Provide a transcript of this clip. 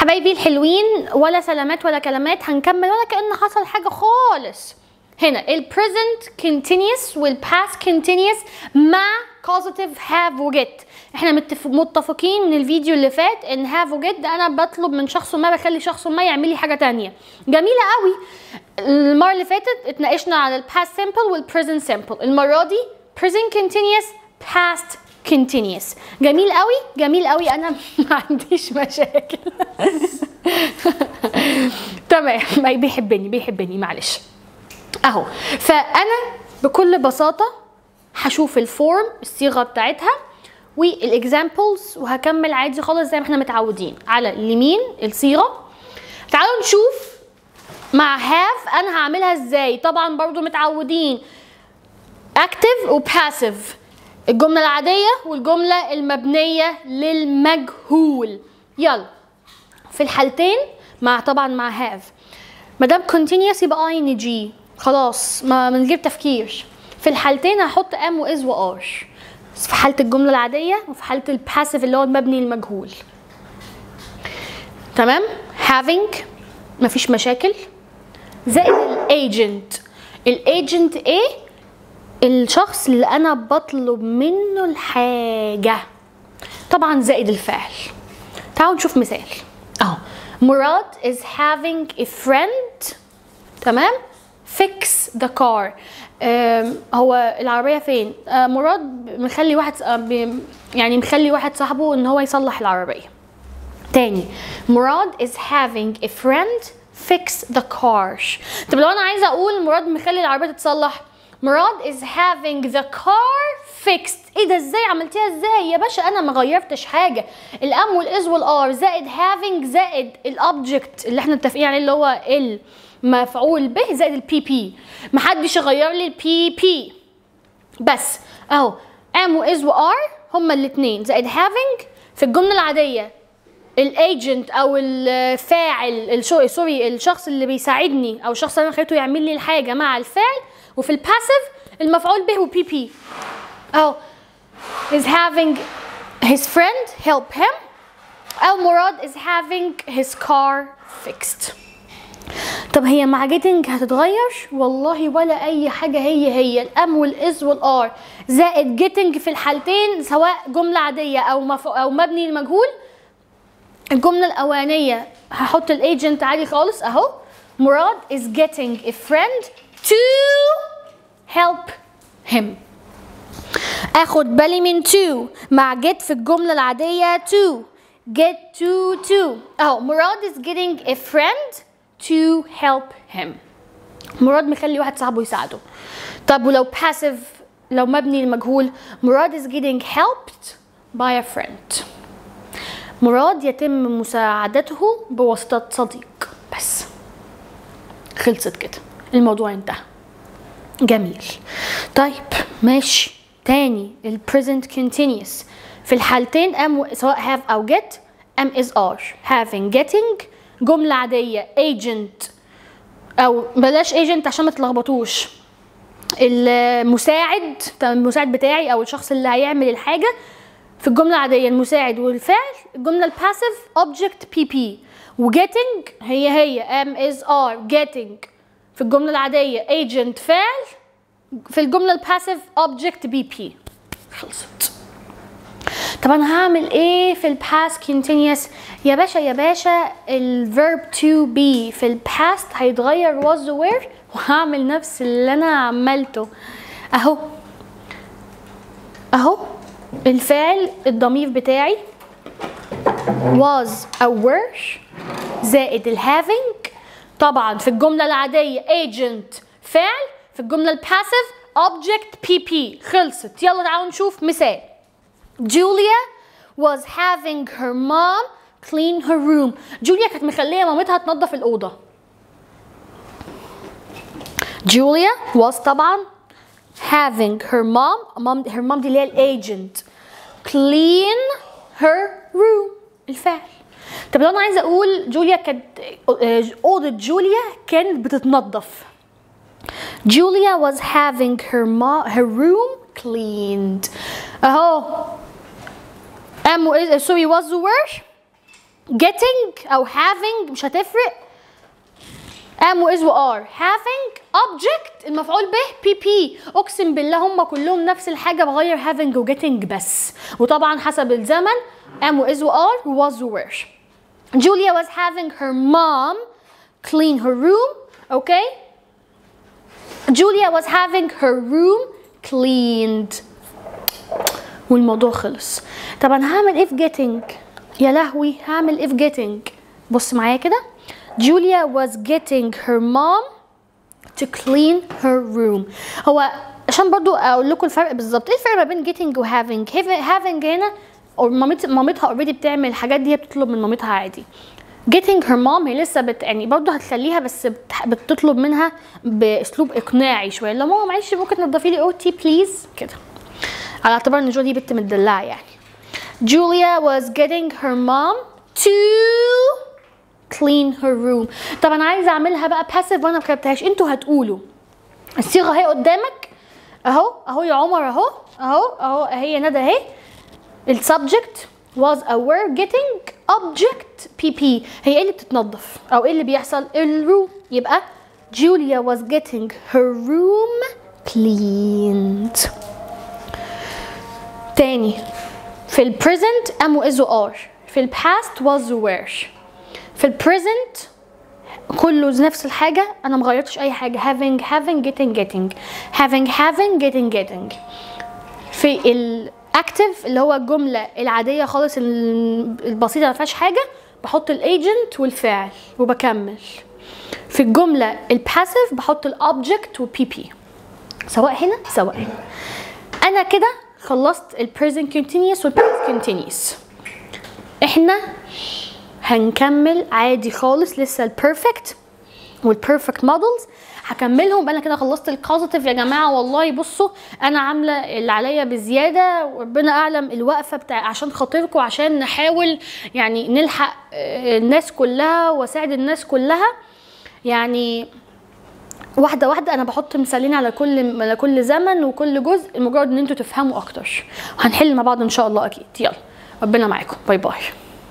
حبايبي الحلوين ولا سلامات ولا كلمات هنكمل ولا كأن حصل حاجة خالص هنا ال present continuous وال past continuous مع causative have و get احنا متف- متفقين من الفيديو اللي فات ان have و get ده انا بطلب من شخص ما بخلي شخص ما يعمل لي حاجة تانية جميلة قوي المرة اللي فاتت اتناقشنا على ال past simple وال present simple المرة دي present continuous past continuous جميل قوي جميل قوي انا ما عنديش مشاكل تمام ما بيحبني بيحبني معلش اهو فانا بكل بساطه هشوف الفورم الصيغه بتاعتها والاكزامبلز وهكمل عادي خالص زي ما احنا متعودين على اليمين الصيغه تعالوا نشوف مع هاف انا هعملها ازاي طبعا برضو متعودين اكتف وباسيف الجمله العاديه والجمله المبنيه للمجهول يلا في الحالتين مع طبعا مع هاف ما دام continuous يبقى اي ان جي خلاص ما من غير تفكير في الحالتين هحط ام واز وار في حاله الجمله العاديه وفي حاله الباسيف اللي هو المبني للمجهول تمام having مفيش مشاكل زائد الايجنت الايجنت ايه الشخص اللي انا بطلب منه الحاجه طبعا زائد الفعل تعالوا نشوف مثال اهو مراد is having a friend تمام fix the car آم، هو العربية فين؟ آه، مراد مخلي واحد آه، بي- يعني مخلي واحد صاحبه ان هو يصلح العربية تاني مراد is having a friend fix the car طب لو انا عايزة اقول مراد مخلي العربية تتصلح مراد is having the car fixed ايه ده ازاي عملتيها ازاي يا باشا انا ما غيرتش حاجة الام والاز والار زائد having زائد الاوبجكت اللي احنا متفقين عليه اللي هو المفعول به زائد البي بي محدش يغير لي البي بي بس اهو ام واز وار هما الاثنين زائد having في الجمله العاديه الايجنت او الفاعل الشو سوري الشخص اللي بيساعدني او الشخص اللي انا خليته يعمل لي الحاجه مع الفعل وفي الباسيف المفعول به وبي بي اهو is having his friend help him او مراد is having his car fixed طب هي مع جيتنج هتتغير والله ولا اي حاجه هي هي الام والاز والار زائد جيتنج في الحالتين سواء جمله عاديه او مف... او مبني للمجهول الجمله الاولانيه هحط الايجنت عادي خالص اهو مراد is getting a friend to help him اخد بالي من to مع get في الجمله العاديه to get to to اهو مراد is getting a friend to help him مراد مخلي واحد صاحبه يساعده طب ولو passive لو مبني للمجهول مراد is getting helped by a friend مراد يتم مساعدته بواسطة صديق بس خلصت كده الموضوع انتهى جميل طيب ماشي تاني ال present continuous في الحالتين ام سواء have او get am is are having getting جملة عادية agent او بلاش agent عشان ما تلخبطوش المساعد طب المساعد بتاعي او الشخص اللي هيعمل الحاجة في الجملة العادية المساعد والفعل الجملة الباسيف object PP و getting هي هي am is are getting في الجملة العادية agent فعل في الجملة الباسيف object BP خلصت طب انا هعمل ايه في الباست continuous يا باشا يا باشا الفيرب to be في الباست هيتغير was و were وهعمل نفس اللي انا عملته اهو اهو الفعل الضمير بتاعي was او were زائد ال having طبعا في الجملة العادية agent فعل في الجملة الباسيف object PP خلصت يلا تعالوا نشوف مثال Julia was having her mom clean her room جوليا كانت مخليه مامتها تنظف الأوضة Julia was طبعا having her mom mom her mom دي اللي هي الايجنت clean her room الفعل طب لو انا عايزه اقول جوليا كانت آه، اوضه جوليا كانت بتتنظف Julia was having her mo- her room cleaned اهو am و- سوري was و were getting او having مش هتفرق am و is و are having object المفعول به بي بي اقسم بالله هم كلهم نفس الحاجه بغير having و getting بس وطبعا حسب الزمن am و is و are و was و were Julia was having her mom clean her room okay Julia was having her room cleaned والموضوع خلص طب انا هعمل ايه في getting يا لهوي هعمل ايه في getting بص معايا كده Julia was getting her mom to clean her room هو عشان برضو اقول لكم الفرق بالظبط ايه الفرق ما بين getting و having having هنا أو مامت مامتها اوريدي بتعمل الحاجات دي هي بتطلب من مامتها عادي getting her mom هي لسه بت يعني برضه هتخليها بس بت... بتطلب منها باسلوب اقناعي شويه لا ماما معلش ممكن تنضفي لي اوضتي بليز كده على اعتبار ان جولي بنت متدلعه يعني Julia was getting her mom to clean her room طب انا عايزه اعملها بقى passive وانا ما كتبتهاش انتوا هتقولوا الصيغه اهي قدامك اهو اهو يا عمر اهو اهو اهو هي ندى اهي السبجكت was a were getting object pp هي ايه اللي بتتنظف او ايه اللي بيحصل الروم يبقى Julia was getting her room cleaned تاني في ال present am و is و are في ال past was و were في ال present كله نفس الحاجة أنا مغيرتش أي حاجة having having getting getting having having getting getting في ال active اللي هو الجملة العادية خالص البسيطة ما فيهاش حاجة بحط الايجنت والفعل وبكمل في الجملة الباسيف بحط الاوبجكت وبي بي سواء هنا سواء هنا أنا كده خلصت البريزنت continuous والباست continuous احنا هنكمل عادي خالص لسه البيرفكت والبيرفكت مودلز هكملهم انا كده خلصت الكوزيتيف يا جماعه والله بصوا انا عامله اللي عليا بزياده وربنا اعلم الوقفه بتاع عشان خاطركم عشان نحاول يعني نلحق الناس كلها واساعد الناس كلها يعني واحدة واحدة أنا بحط مثالين على كل على كل زمن وكل جزء مجرد إن أنتوا تفهموا أكتر وهنحل مع بعض إن شاء الله أكيد يلا ربنا معاكم باي باي